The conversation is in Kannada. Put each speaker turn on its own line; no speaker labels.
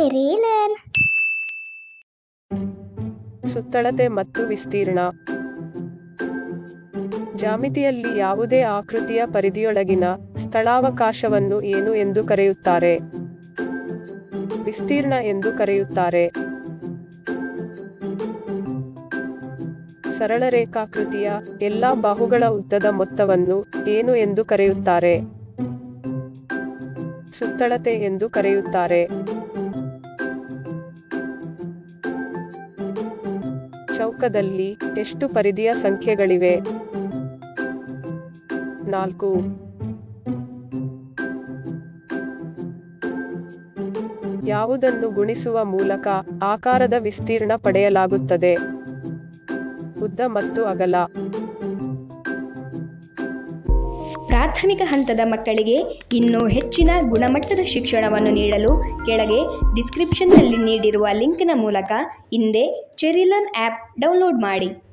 ಚೆರಿ ಲರ್ನ್
ಸುತ್ತಳತೆ ಮತ್ತು ವಿಸ್ತೀರ್ಣ ಜಾಮಿತಿಯಲ್ಲಿ ಯಾವುದೇ ಆಕೃತಿಯ ಪರಿಧಿಯೊಳಗಿನ ಸ್ಥಳಾವಕಾಶವನ್ನು ಏನು ಎಂದು ಕರೆಯುತ್ತಾರೆ ವಿಸ್ತೀರ್ಣ ಎಂದು ಕರೆಯುತ್ತಾರೆ ಸರಳ ರೇಖಾಕೃತಿಯ ಎಲ್ಲಾ ಬಾಹುಗಳ ಉದ್ದದ ಮೊತ್ತವನ್ನು ಏನು ಎಂದು ಕರೆಯುತ್ತಾರೆ ಸುತ್ತಳತೆ ಎಂದು ಕರೆಯುತ್ತಾರೆ ಚೌಕದಲ್ಲಿ ಎಷ್ಟು ಪರಿಧಿಯ ಸಂಖ್ಯೆಗಳಿವೆ ನಾಲ್ಕು ಯಾವುದನ್ನು ಗುಣಿಸುವ ಮೂಲಕ ಆಕಾರದ ವಿಸ್ತೀರ್ಣ ಪಡೆಯಲಾಗುತ್ತದೆ ಉದ್ದ ಮತ್ತು ಅಗಲ
ಪ್ರಾಥಮಿಕ ಹಂತದ ಮಕ್ಕಳಿಗೆ ಇನ್ನೂ ಹೆಚ್ಚಿನ ಗುಣಮಟ್ಟದ ಶಿಕ್ಷಣವನ್ನು ನೀಡಲು ಕೆಳಗೆ ಡಿಸ್ಕ್ರಿಪ್ಷನ್ನಲ್ಲಿ ನೀಡಿರುವ ಲಿಂಕ್ನ ಮೂಲಕ ಹಿಂದೆ ಚೆರಿಲನ್ ಆ್ಯಪ್ ಡೌನ್ಲೋಡ್ ಮಾಡಿ